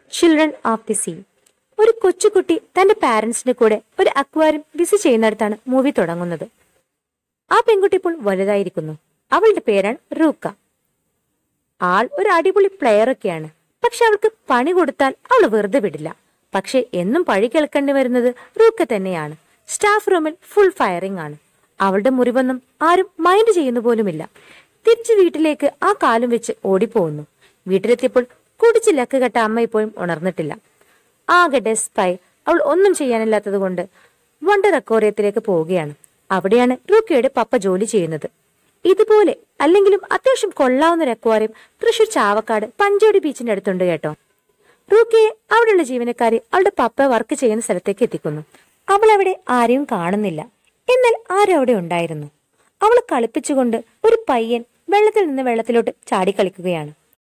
children of the see ഒരു കൊച്ചുകുട്ടി തന്റെ പാരന്റ്സിന്റെ കൂടെ ഒരു അക്വാരിയം വിസിറ്റ് ചെയ്യുന്നിടത്താണ് മൂവി തുടങ്ങുന്നത് ആ പെൺകുട്ടി ഇപ്പോൾ വലുതായിരിക്കുന്നു അവളുടെ പേരാണ് റൂക്ക ആൾ ഒരു അടിപൊളി പ്ലെയർ ഒക്കെയാണ് പക്ഷെ അവൾക്ക് പണി കൊടുത്താൽ അവൾ വെറുതെ വിടില്ല പക്ഷെ എന്നും പഴി കേൾക്കേണ്ടി വരുന്നത് റൂക്ക തന്നെയാണ് സ്റ്റാഫ് റൂമിൽ ഫുൾ ഫയറിംഗ് ആണ് അവളുടെ മുറിവൊന്നും ആരും മൈൻഡ് ചെയ്യുന്നു പോലുമില്ല തിരിച്ചു വീട്ടിലേക്ക് ആ കാലും വെച്ച് ഓടിപ്പോകുന്നു വീട്ടിലെത്തിയപ്പോൾ കുടിച്ച് ലക്ക് കെട്ട അമ്മ ഇപ്പോഴും ഉണർന്നിട്ടില്ല ആകെ ഡെസ്പായി അവൾ ഒന്നും ചെയ്യാനില്ലാത്തത് കൊണ്ട് വണ്ടർ അക്വേറിയത്തിലേക്ക് പോവുകയാണ് അവിടെയാണ് റൂക്കയുടെ പപ്പ ജോലി ചെയ്യുന്നത് ഇതുപോലെ അല്ലെങ്കിലും അത്യാവശ്യം കൊള്ളാവുന്ന ഒരു അക്വാറിയം തൃശൂർ ചാവക്കാട് പഞ്ചോടി ബീച്ചിന്റെ അടുത്തുണ്ട് കേട്ടോ റൂക്കയെ അവിടെയുള്ള ജീവനക്കാരി അവളുടെ പപ്പ വർക്ക് ചെയ്യുന്ന സ്ഥലത്തേക്ക് എത്തിക്കുന്നു അവൾ അവിടെ ആരെയും കാണുന്നില്ല എന്നാൽ ആരും അവിടെ ഉണ്ടായിരുന്നു അവൾ കളിപ്പിച്ചുകൊണ്ട് ഒരു പയ്യൻ വെള്ളത്തിൽ നിന്ന് വെള്ളത്തിലോട്ട് ചാടിക്കളിക്കുകയാണ്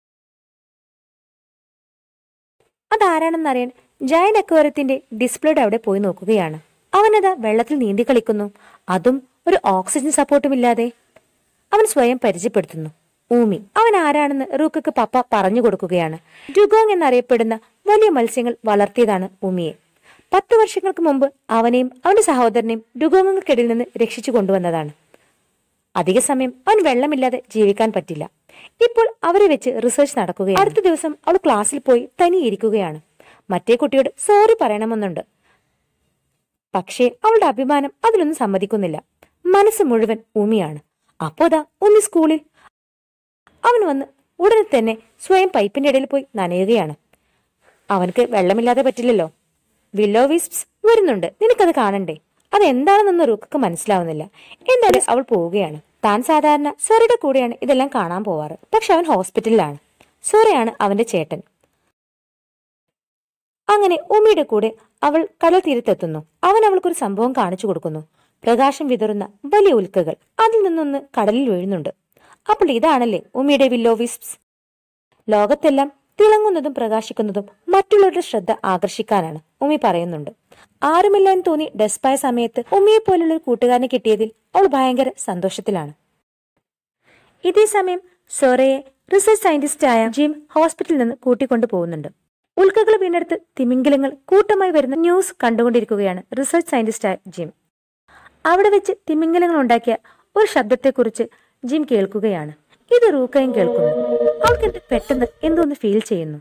അതാരാണെന്നറിയാൻ ജയൻ അക്വേറിയത്തിന്റെ ഡിസ്പ്ലേയുടെ അവിടെ പോയി നോക്കുകയാണ് അവനതാ വെള്ളത്തിൽ നീന്തി കളിക്കുന്നു അതും ഒരു ഓക്സിജൻ സപ്പോർട്ടും ഇല്ലാതെ അവൻ സ്വയം പരിചയപ്പെടുത്തുന്നു ഊമി അവൻ ആരാണെന്ന് റൂക്കക്ക് പപ്പ പറഞ്ഞു കൊടുക്കുകയാണ് ഡുഗോങ് എന്നറിയപ്പെടുന്ന വലിയ മത്സ്യങ്ങൾ വളർത്തിയതാണ് ഊമിയെ പത്ത് വർഷങ്ങൾക്ക് മുമ്പ് അവനെയും അവന്റെ സഹോദരനെയും ഡുഗോങ്ങൾക്കിടയിൽ നിന്ന് രക്ഷിച്ചു കൊണ്ടുവന്നതാണ് അധിക സമയം അവൻ വെള്ളമില്ലാതെ ജീവിക്കാൻ പറ്റില്ല ഇപ്പോൾ അവരെ വെച്ച് റിസർച്ച് നടക്കുകയാണ് അടുത്ത ദിവസം അവൾ ക്ലാസ്സിൽ പോയി തനിയിരിക്കുകയാണ് മറ്റേ കുട്ടിയോട് സോറി പറയണമെന്നുണ്ട് പക്ഷേ അവളുടെ അഭിമാനം അതിലൊന്നും സമ്മതിക്കുന്നില്ല മനസ്സ് മുഴുവൻ ഉമിയാണ് അപ്പോതാ ഉമ്മി സ്കൂളിൽ അവൻ വന്ന് ഉടനെ തന്നെ സ്വയം പൈപ്പിന്റെ ഇടയിൽ പോയി നനയുകയാണ് അവനക്ക് വെള്ളമില്ലാതെ പറ്റില്ലല്ലോ വില്ലോ വിസ്പ്സ് വരുന്നുണ്ട് നിനക്കത് കാണണ്ടേ അതെന്താണെന്നൊന്നും റൂക്കക്ക് മനസ്സിലാവുന്നില്ല എന്തായാലും അവൾ പോവുകയാണ് താൻ സാധാരണ സോറയുടെ കൂടെയാണ് ഇതെല്ലാം കാണാൻ പോവാറ് പക്ഷെ അവൻ ഹോസ്പിറ്റലിലാണ് സോറയാണ് അവന്റെ ചേട്ടൻ അങ്ങനെ ഉമിയുടെ കൂടെ അവൾ കടൽ തീരത്തെത്തുന്നു അവൻ അവൾക്കൊരു സംഭവം കാണിച്ചു കൊടുക്കുന്നു പ്രകാശം വിതറുന്ന വലിയ ഉൽക്കകൾ അതിൽ നിന്നൊന്ന് കടലിൽ വീഴുന്നുണ്ട് അപ്പോൾ ഇതാണല്ലേ ഉമിയുടെ വില്ലോ വിസ്പ്സ് ലോകത്തെല്ലാം തിളങ്ങുന്നതും പ്രകാശിക്കുന്നതും മറ്റുള്ളവരുടെ ശ്രദ്ധ ആകർഷിക്കാനാണ് ഉമി പറയുന്നുണ്ട് ആരുമില്ല എന്ന് തോന്നി ഡെസ്പായ സമയത്ത് ഉമിയെ പോലുള്ള ഒരു കൂട്ടുകാരനെ കിട്ടിയതിൽ അവൾ ഭയങ്കര സന്തോഷത്തിലാണ് ഇതേ സമയം സൊറയെ റിസർച്ച് സയന്റിസ്റ്റായ ജിം ഹോസ്പിറ്റലിൽ നിന്ന് കൂട്ടിക്കൊണ്ടു പോകുന്നുണ്ട് ഉൽക്കകൾ വീണ്ടെടുത്ത് തിമിംഗലങ്ങൾ കൂട്ടമായി വരുന്ന ന്യൂസ് കണ്ടുകൊണ്ടിരിക്കുകയാണ് റിസർച്ച് സയന്റിസ്റ്റായ ജിം അവിടെ വെച്ച് തിമിംഗലങ്ങൾ ഉണ്ടാക്കിയ ഒരു ശബ്ദത്തെക്കുറിച്ച് ജിം കേൾക്കുകയാണ് ഇത് റൂക്കയും കേൾക്കുന്നു അവൾക്ക് എന്ത് പെട്ടെന്ന് എന്തോന്ന് ഫീൽ ചെയ്യുന്നു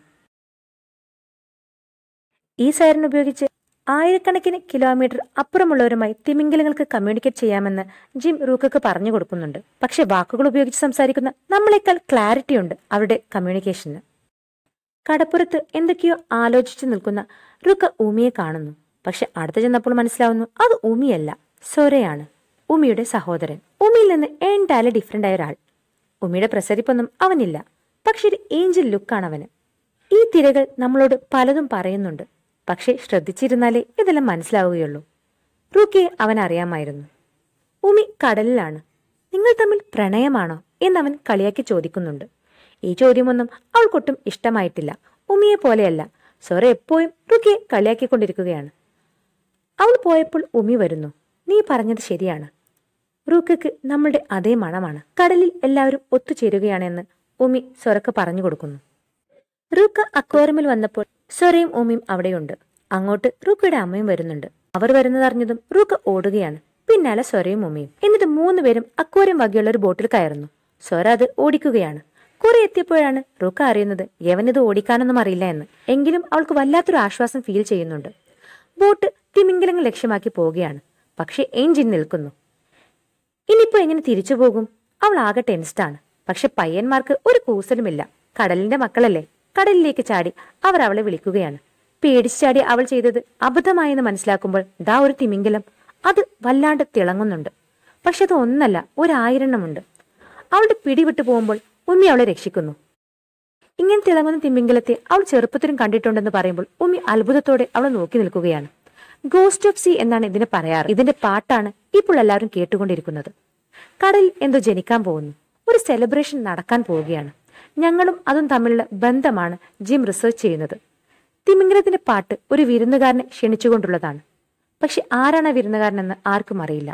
ഈ സൈറൻ ഉപയോഗിച്ച് ആയിരക്കണക്കിന് കിലോമീറ്റർ അപ്പുറമുള്ളവരുമായി തിമിംഗലങ്ങൾക്ക് കമ്മ്യൂണിക്കേറ്റ് ചെയ്യാമെന്ന് ജിം റൂക്കക്ക് പറഞ്ഞു കൊടുക്കുന്നുണ്ട് പക്ഷെ വാക്കുകൾ ഉപയോഗിച്ച് സംസാരിക്കുന്ന നമ്മളെക്കാൾ ക്ലാരിറ്റി ഉണ്ട് അവരുടെ കമ്മ്യൂണിക്കേഷന് കടപ്പുറത്ത് എന്തൊക്കെയോ ആലോചിച്ചു നിൽക്കുന്ന റുക്ക ഉമിയെ കാണുന്നു പക്ഷെ അടുത്ത് ചെന്നപ്പോൾ മനസ്സിലാവുന്നു അത് ഉമിയല്ല സൊരയാണ് ഉമിയുടെ സഹോദരൻ ഉമിയിൽ നിന്ന് എന്തായാലും ഡിഫറെന്റ് ആയ ഒരാൾ ഉമിയുടെ പ്രസരിപ്പൊന്നും അവനില്ല പക്ഷെ ഒരു ഏഞ്ചൽ ലുക്കാണ് അവന് ഈ തിരകൾ നമ്മളോട് പലതും പറയുന്നുണ്ട് പക്ഷെ ശ്രദ്ധിച്ചിരുന്നാലേ ഇതെല്ലാം മനസ്സിലാവുകയുള്ളൂ റൂക്കയെ അവൻ അറിയാമായിരുന്നു ഉമി കടലിലാണ് നിങ്ങൾ തമ്മിൽ പ്രണയമാണോ എന്നവൻ കളിയാക്കി ചോദിക്കുന്നുണ്ട് ഈ ചോദ്യമൊന്നും അവൾക്കൊട്ടും ഇഷ്ടമായിട്ടില്ല ഉമിയെ പോലെയല്ല സൊറ എപ്പോഴും റുക്കിയെ കളിയാക്കിക്കൊണ്ടിരിക്കുകയാണ് അവൾ പോയപ്പോൾ ഉമി വരുന്നു നീ പറഞ്ഞത് ശരിയാണ് റൂക്കയ്ക്ക് നമ്മളുടെ അതേ മണമാണ് കടലിൽ എല്ലാവരും ഒത്തുചേരുകയാണെന്ന് ഉമി സൊറക്ക് പറഞ്ഞു കൊടുക്കുന്നു റൂക്ക അക്വേറിയമിൽ വന്നപ്പോൾ സൊറയും ഉമിയും അവിടെയുണ്ട് അങ്ങോട്ട് റൂക്കയുടെ അമ്മയും വരുന്നുണ്ട് അവർ വരുന്നതറിഞ്ഞതും റൂക്ക ഓടുകയാണ് പിന്നാലെ സൊരയും ഉമ്മയും എന്നിട്ട് മൂന്നുപേരും അക്വേറിയം വകയുള്ള ഒരു ബോട്ടിൽ കയറുന്നു സൊര അത് ഓടിക്കുകയാണ് കുറെ എത്തിയപ്പോഴാണ് റൂക്ക അറിയുന്നത് യവനിത് ഓടിക്കാനൊന്നും അറിയില്ല എന്ന് എങ്കിലും അവൾക്ക് വല്ലാത്തൊരു ആശ്വാസം ഫീൽ ചെയ്യുന്നുണ്ട് ബോട്ട് തിമിംഗലങ്ങൾ ലക്ഷ്യമാക്കി പോവുകയാണ് പക്ഷെ എഞ്ചിൻ നിൽക്കുന്നു ഇനിയിപ്പോ എങ്ങനെ തിരിച്ചു പോകും അവൾ ആകെ ടെൻസ്ഡാണ് പക്ഷെ പയ്യന്മാർക്ക് ഒരു കൂസലുമില്ല കടലിന്റെ മക്കളല്ലേ കടലിലേക്ക് ചാടി അവർ അവളെ വിളിക്കുകയാണ് പേടിച്ചു ചാടി അവൾ ചെയ്തത് അബദ്ധമായെന്ന് മനസ്സിലാക്കുമ്പോൾ ദാ ഒരു തിമിംഗലം അത് വല്ലാണ്ട് തിളങ്ങുന്നുണ്ട് പക്ഷെ അത് ഒന്നല്ല ഒരായിരെണ്ണമുണ്ട് അവളുടെ പിടിവിട്ടു പോകുമ്പോൾ ഉമ്മി അവളെ രക്ഷിക്കുന്നു ഇങ്ങനെ തിളങ്ങുന്ന തിമിംഗലത്തെ അവൾ ചെറുപ്പത്തിലും കണ്ടിട്ടുണ്ടെന്ന് പറയുമ്പോൾ ഉമ്മി അത്ഭുതത്തോടെ അവളെ നോക്കി നിൽക്കുകയാണ് ഗോസ്റ്റ് ഓഫ് സീ എന്നാണ് ഇതിനെ പറയാറ് ഇതിന്റെ പാട്ടാണ് ഇപ്പോൾ എല്ലാവരും കേട്ടുകൊണ്ടിരിക്കുന്നത് കടലിൽ എന്തോ ജനിക്കാൻ പോകുന്നു ഒരു സെലിബ്രേഷൻ നടക്കാൻ പോവുകയാണ് ഞങ്ങളും അതും തമ്മിലുള്ള ബന്ധമാണ് ജിം റിസർച്ച് ചെയ്യുന്നത് തിമിംഗലത്തിന്റെ പാട്ട് ഒരു വിരുന്നുകാരനെ ക്ഷണിച്ചുകൊണ്ടുള്ളതാണ് പക്ഷെ ആരാണ് ആ വിരുന്നുകാരനെന്ന് ആർക്കും അറിയില്ല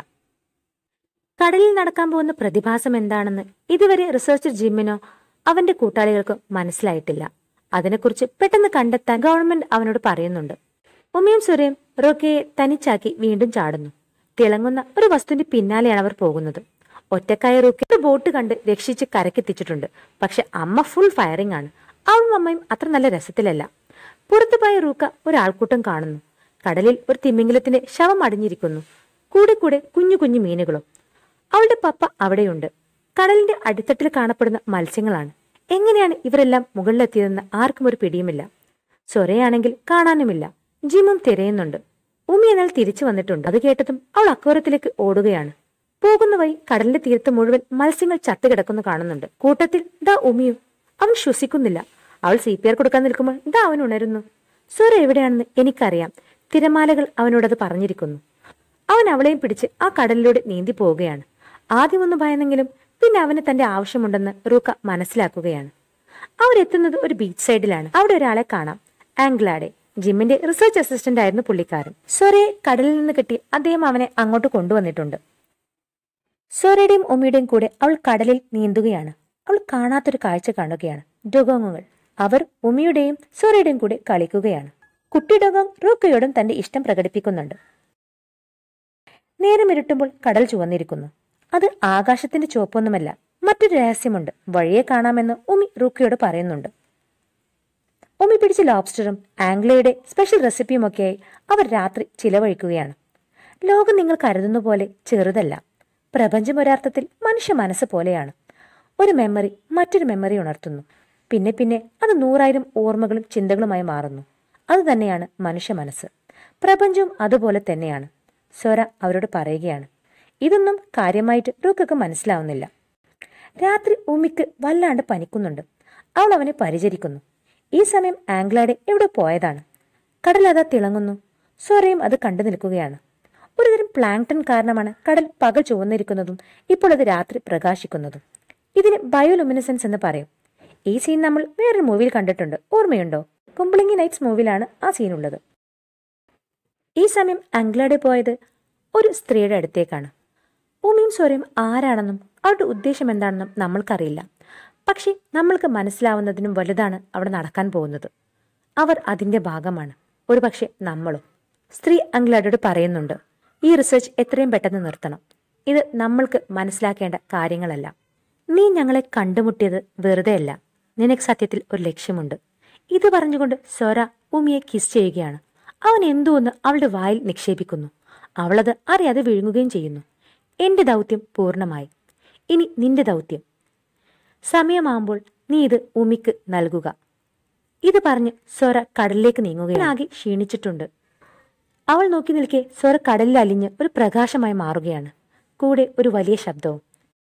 കടലിൽ നടക്കാൻ പോകുന്ന പ്രതിഭാസം എന്താണെന്ന് ഇതുവരെ റിസർച്ചർ ജിമ്മിനോ അവന്റെ കൂട്ടാളികൾക്കോ മനസ്സിലായിട്ടില്ല അതിനെക്കുറിച്ച് പെട്ടെന്ന് കണ്ടെത്താൻ ഗവൺമെന്റ് അവനോട് പറയുന്നുണ്ട് ഉമയും സുരയും റോക്കയെ തനിച്ചാക്കി വീണ്ടും ചാടുന്നു തിളങ്ങുന്ന ഒരു വസ്തുവിന്റെ പിന്നാലെയാണ് അവർ പോകുന്നത് ഒറ്റക്കായ റോക്കെ ഒരു ബോട്ട് കണ്ട് രക്ഷിച്ച് കരക്കെത്തിച്ചിട്ടുണ്ട് പക്ഷെ അമ്മ ഫുൾ ഫയറിംഗ് ആണ് അവളും അമ്മയും അത്ര നല്ല രസത്തിലല്ല പുറത്തു പോയ റൂക്ക ഒരാൾക്കൂട്ടം കാണുന്നു കടലിൽ ഒരു തിമിംഗലത്തിന്റെ ശവം അടിഞ്ഞിരിക്കുന്നു കൂടെ കൂടെ കുഞ്ഞു കുഞ്ഞു മീനുകളും അവളുടെ പപ്പ അവിടെയുണ്ട് കടലിന്റെ അടിത്തട്ടിൽ കാണപ്പെടുന്ന മത്സ്യങ്ങളാണ് എങ്ങനെയാണ് ഇവരെല്ലാം മുകളിലെത്തിയതെന്ന് ആർക്കും ഒരു പിടിയുമില്ല സൊരയാണെങ്കിൽ കാണാനുമില്ല ജിമും തിരയുന്നുണ്ട് ഉമി എന്നാൽ തിരിച്ചു വന്നിട്ടുണ്ട് അത് കേട്ടതും അവൾ അക്വരത്തിലേക്ക് ഓടുകയാണ് പോകുന്ന വഴി കടലിന്റെ തീരത്ത് മുഴുവൻ മത്സ്യങ്ങൾ ചത്തുകിടക്കുന്നു കാണുന്നുണ്ട് കൂട്ടത്തിൽ ദാ ഉമിയും അവൻ ശ്വസിക്കുന്നില്ല അവൾ സി പി ആർ കൊടുക്കാൻ നിൽക്കുമ്പോൾ ദാ അവൻ ഉണരുന്നു സൊര എവിടെയാണെന്ന് എനിക്കറിയാം തിരമാലകൾ അവനോടത് പറഞ്ഞിരിക്കുന്നു അവൻ അവളെയും പിടിച്ച് ആ കടലിലൂടെ നീന്തി പോവുകയാണ് ആദ്യമൊന്ന് ഭയന്നെങ്കിലും പിന്നെ അവന് തന്റെ ആവശ്യമുണ്ടെന്ന് റൂക്ക മനസ്സിലാക്കുകയാണ് അവരെത്തുന്നത് ഒരു ബീച്ച് സൈഡിലാണ് അവിടെ ഒരാളെ കാണാം ആംഗ്ലാഡെ ജിമ്മിന്റെ റിസർച്ച് അസിസ്റ്റന്റ് ആയിരുന്നു പുള്ളിക്കാരൻ സൊറയെ കടലിൽ നിന്ന് കിട്ടി അദ്ദേഹം അവനെ അങ്ങോട്ട് കൊണ്ടുവന്നിട്ടുണ്ട് സൊറയുടെയും ഉമ്മയുടെയും കൂടെ അവൾ കടലിൽ നീന്തുകയാണ് അവൾ കാണാത്തൊരു കാഴ്ച കാണുകയാണ് ഡൊഗോങ്ങുകൾ അവർ ഉമിയുടെയും സൊറയുടെയും കൂടെ കളിക്കുകയാണ് കുട്ടി ഡൊഗോങ് റൂക്കയോടും തന്റെ ഇഷ്ടം പ്രകടിപ്പിക്കുന്നുണ്ട് നേരം ഇരുട്ടുമ്പോൾ കടൽ ചുവന്നിരിക്കുന്നു അത് ആകാശത്തിന്റെ ചുവപ്പൊന്നുമല്ല മറ്റൊരു രഹസ്യമുണ്ട് വഴിയെ കാണാമെന്ന് ഉമി റൂക്കയോട് പറയുന്നുണ്ട് ഉമി പിടിച്ച ലോബ്സ്റ്ററും ആംഗ്ലയുടെ സ്പെഷ്യൽ റെസിപ്പിയുമൊക്കെയായി അവർ രാത്രി ചിലവഴിക്കുകയാണ് ലോകം നിങ്ങൾ കരുതുന്ന പോലെ ചെറുതല്ല പ്രപഞ്ചം ഒരർത്ഥത്തിൽ മനുഷ്യ മനസ്സ് പോലെയാണ് ഒരു മെമ്മറി മറ്റൊരു മെമ്മറി ഉണർത്തുന്നു പിന്നെ പിന്നെ അത് നൂറായിരം ഓർമ്മകളും ചിന്തകളുമായി മാറുന്നു അതുതന്നെയാണ് മനുഷ്യ മനസ്സ് പ്രപഞ്ചവും അതുപോലെ തന്നെയാണ് സ്വര അവരോട് പറയുകയാണ് ഇതൊന്നും കാര്യമായിട്ട് റൂക്കക്ക് മനസ്സിലാവുന്നില്ല രാത്രി ഉമിക്ക് വല്ലാണ്ട് പനിക്കുന്നുണ്ട് അവൾ അവനെ പരിചരിക്കുന്നു ഈ സമയം ആംഗ്ലാഡ് എവിടെ പോയതാണ് കടലതാ തിളങ്ങുന്നു സ്വരയും അത് കണ്ടു നിൽക്കുകയാണ് ഒരുതരം പ്ലാങ്ടൺ കാരണമാണ് കടൽ പകൽ ചുവന്നിരിക്കുന്നതും ഇപ്പോൾ അത് രാത്രി പ്രകാശിക്കുന്നതും ഇതിന് ബയോലുമിനസെൻസ് എന്ന് പറയും ഈ സീൻ നമ്മൾ വേറൊരു മൂവിയിൽ കണ്ടിട്ടുണ്ട് ഓർമ്മയുണ്ടോ കുംബ്ലിങ്ങി നൈറ്റ്സ് മൂവിയിലാണ് ആ സീൻ ഉള്ളത് ഈ സമയം ആംഗ്ലാഡ് പോയത് ഒരു സ്ത്രീയുടെ അടുത്തേക്കാണ് ഉമിയും സ്വരയും ആരാണെന്നും അവരുടെ ഉദ്ദേശം എന്താണെന്നും നമ്മൾക്കറിയില്ല പക്ഷേ നമ്മൾക്ക് മനസ്സിലാവുന്നതിനും വലുതാണ് അവിടെ നടക്കാൻ പോകുന്നത് അവർ അതിന്റെ ഭാഗമാണ് ഒരുപക്ഷെ നമ്മളും സ്ത്രീ അംഗ്ലാഡോട് പറയുന്നുണ്ട് ഈ റിസർച്ച് എത്രയും പെട്ടെന്ന് നിർത്തണം ഇത് നമ്മൾക്ക് മനസ്സിലാക്കേണ്ട കാര്യങ്ങളല്ല നീ ഞങ്ങളെ കണ്ടുമുട്ടിയത് വെറുതെയല്ല നിനക്ക് സത്യത്തിൽ ഒരു ലക്ഷ്യമുണ്ട് ഇത് പറഞ്ഞുകൊണ്ട് സ്വര ഉമിയെ കിസ് ചെയ്യുകയാണ് അവൻ എന്തോ ഒന്ന് അവളുടെ വായിൽ നിക്ഷേപിക്കുന്നു അവളത് അറിയാതെ വിഴുങ്ങുകയും ചെയ്യുന്നു എന്റെ ദൗത്യം പൂർണ്ണമായി ഇനി നിന്റെ ദൗത്യം സമയമാകുമ്പോൾ നീ ഇത് ഉമിക്ക് നൽകുക ഇത് പറഞ്ഞ് സ്വര കടലിലേക്ക് നീങ്ങുകയാകെ ക്ഷീണിച്ചിട്ടുണ്ട് അവൾ നോക്കി നിൽക്കെ സ്വര കടലിൽ അലിഞ്ഞ് ഒരു പ്രകാശമായി മാറുകയാണ് കൂടെ ഒരു വലിയ ശബ്ദവും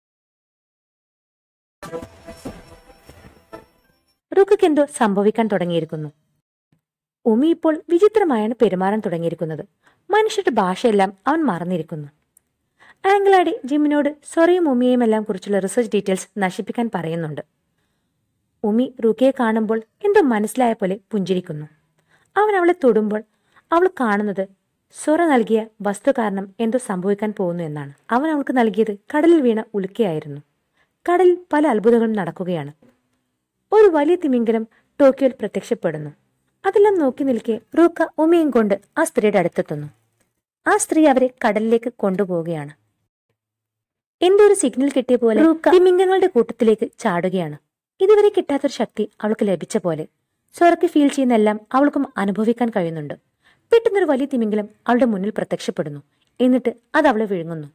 റുക്കയ്ക്ക് എന്തോ സംഭവിക്കാൻ തുടങ്ങിയിരിക്കുന്നു ഉമി ഇപ്പോൾ വിചിത്രമായാണ് പെരുമാറാൻ തുടങ്ങിയിരിക്കുന്നത് മനുഷ്യരുടെ ഭാഷയെല്ലാം അവൻ മറന്നിരിക്കുന്നു ആംഗ്ലാഡി ജിമ്മിനോട് സൊറയും ഉമിയെയും എല്ലാം കുറിച്ചുള്ള റിസർച്ച് ഡീറ്റെയിൽസ് നശിപ്പിക്കാൻ പറയുന്നുണ്ട് ഉമി റുക്കയെ കാണുമ്പോൾ എന്തോ മനസ്സിലായ പോലെ പുഞ്ചിരിക്കുന്നു അവൻ അവളെ തൊടുമ്പോൾ അവൾ കാണുന്നത് സൊറ നൽകിയ വസ്തു കാരണം എന്തോ സംഭവിക്കാൻ പോകുന്നു എന്നാണ് അവൻ അവൾക്ക് നൽകിയത് കടലിൽ വീണ ഉലുക്കയായിരുന്നു കടലിൽ പല അത്ഭുതങ്ങളും നടക്കുകയാണ് ഒരു വലിയ തിമിംഗലം ടോക്കിയോയിൽ പ്രത്യക്ഷപ്പെടുന്നു അതെല്ലാം നോക്കി നിൽക്കെ റൂക്ക ഉമയും കൊണ്ട് ആ സ്ത്രീയുടെ അടുത്തെത്തുന്നു ആ സ്ത്രീ അവരെ കടലിലേക്ക് കൊണ്ടുപോവുകയാണ് എന്തോ ഒരു സിഗ്നൽ കിട്ടിയ പോലെ റൂക്ക തിമിംഗങ്ങളുടെ കൂട്ടത്തിലേക്ക് ചാടുകയാണ് ഇതുവരെ കിട്ടാത്തൊരു ശക്തി അവൾക്ക് ലഭിച്ച പോലെ സ്വറക്ക് ഫീൽ ചെയ്യുന്ന എല്ലാം അവൾക്കും അനുഭവിക്കാൻ കഴിയുന്നുണ്ട് പെട്ടെന്നൊരു വലിയ തിമിംഗലം അവളുടെ മുന്നിൽ പ്രത്യക്ഷപ്പെടുന്നു എന്നിട്ട് അത് അവളെ വിഴുങ്ങുന്നു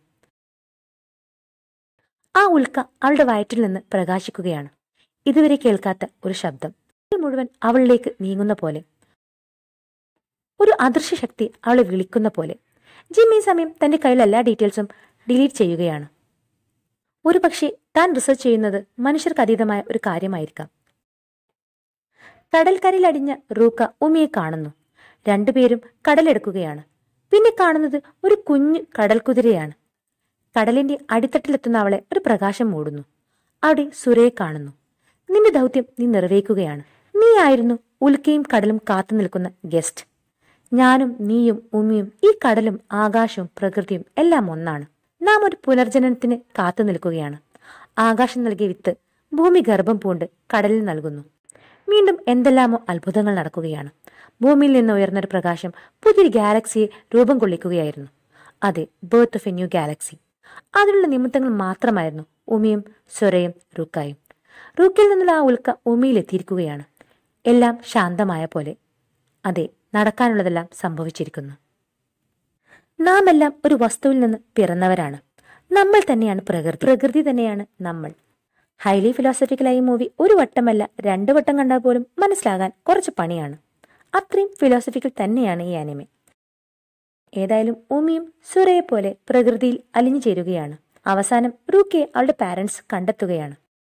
ആ ഉൽക്ക അവളുടെ വയറ്റിൽ നിന്ന് പ്രകാശിക്കുകയാണ് ഇതുവരെ കേൾക്കാത്ത ഒരു ശബ്ദം ഇത് മുഴുവൻ അവളിലേക്ക് നീങ്ങുന്ന പോലെ ഒരു അദൃശ്യ ശക്തി അവളെ വിളിക്കുന്ന പോലെ ജിം ഈ സമയം തന്റെ കയ്യിൽ എല്ലാ ഡീറ്റെയിൽസും ഡിലീറ്റ് ചെയ്യുകയാണ് ഒരു പക്ഷേ താൻ റിസർച്ച് ചെയ്യുന്നത് മനുഷ്യർക്ക് അതീതമായ ഒരു കാര്യമായിരിക്കാം കടൽക്കരയിലടിഞ്ഞ റൂക്ക ഉമിയെ കാണുന്നു രണ്ടുപേരും കടലെടുക്കുകയാണ് പിന്നെ കാണുന്നത് ഒരു കുഞ്ഞു കടൽക്കുതിരയാണ് കടലിന്റെ അടിത്തട്ടിലെത്തുന്ന അവളെ ഒരു പ്രകാശം മൂടുന്നു അവിടെ സുരയെ കാണുന്നു നിന്റെ ദൗത്യം നീ നിറവേക്കുകയാണ് നീ ആയിരുന്നു ഉൽക്കയും കടലും കാത്തു നിൽക്കുന്ന ഗസ്റ്റ് ഞാനും നീയും ഉമിയും ഈ കടലും ആകാശവും പ്രകൃതിയും എല്ലാം ഒന്നാണ് നാം ഒരു പുനർജനനത്തിന് കാത്തു നിൽക്കുകയാണ് ആകാശം നൽകിയ വിത്ത് ഭൂമി ഗർഭം പൂണ്ട് കടലിൽ നൽകുന്നു വീണ്ടും എന്തെല്ലാമോ അത്ഭുതങ്ങൾ നടക്കുകയാണ് ഭൂമിയിൽ നിന്ന് ഉയർന്നൊരു പ്രകാശം പുതിയൊരു ഗാലക്സിയെ രൂപം കൊള്ളിക്കുകയായിരുന്നു അതെ birth of a new galaxy അതിനുള്ള നിമിത്തങ്ങൾ മാത്രമായിരുന്നു ഉമിയും സ്വരയും റുക്കായും റൂക്കിൽ നിന്നുള്ള ആ ഉൽക്ക ഉമിയിൽ എത്തിയിരിക്കുകയാണ് എല്ലാം ശാന്തമായ പോലെ അതെ നടക്കാനുള്ളതെല്ലാം സംഭവിച്ചിരിക്കുന്നു നാം എല്ലാം ഒരു വസ്തുവിൽ നിന്ന് പിറന്നവരാണ് നമ്മൾ തന്നെയാണ് പ്രകൃതി പ്രകൃതി തന്നെയാണ് നമ്മൾ ഹൈലി ഫിലോസഫിക്കലായ ഈ മൂവി ഒരു വട്ടമല്ല രണ്ടു വട്ടം കണ്ടാൽ പോലും മനസ്സിലാകാൻ കുറച്ച് പണിയാണ് അത്രയും ഫിലോസഫിക്കൽ തന്നെയാണ് ഈ ആനിമെ ഏതായാലും ഉമിയും സുരയെ പോലെ പ്രകൃതിയിൽ അലിഞ്ഞു ചേരുകയാണ് അവസാനം റൂക്കയെ അവളുടെ പാരന്റ്സ് കണ്ടെത്തുകയാണ്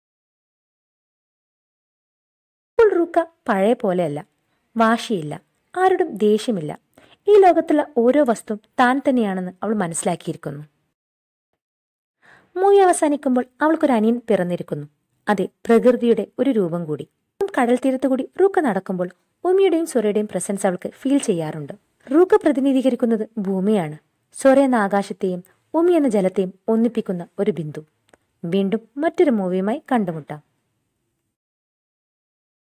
ഇപ്പോൾ റൂക്ക പഴയ പോലെയല്ല വാശിയില്ല ആരോടും ദേഷ്യമില്ല ഈ ലോകത്തുള്ള ഓരോ വസ്തുവും താൻ തന്നെയാണെന്ന് അവൾ മനസ്സിലാക്കിയിരിക്കുന്നു മൂവി അവസാനിക്കുമ്പോൾ അവൾക്കൊരു അനിയൻ പിറന്നിരിക്കുന്നു അതെ പ്രകൃതിയുടെ ഒരു രൂപം കൂടി കടൽ തീരത്ത് കൂടി റൂക്ക നടക്കുമ്പോൾ ഉമിയുടെയും സൊറയുടെയും പ്രസൻസ് അവൾക്ക് ഫീൽ ചെയ്യാറുണ്ട് റൂക്ക പ്രതിനിധീകരിക്കുന്നത് ഭൂമിയാണ് സൊറ എന്ന ആകാശത്തെയും ഉമി എന്ന ജലത്തെയും ഒന്നിപ്പിക്കുന്ന ഒരു ബിന്ദു വീണ്ടും മറ്റൊരു മൂവിയുമായി കണ്ടുമുട്ടാം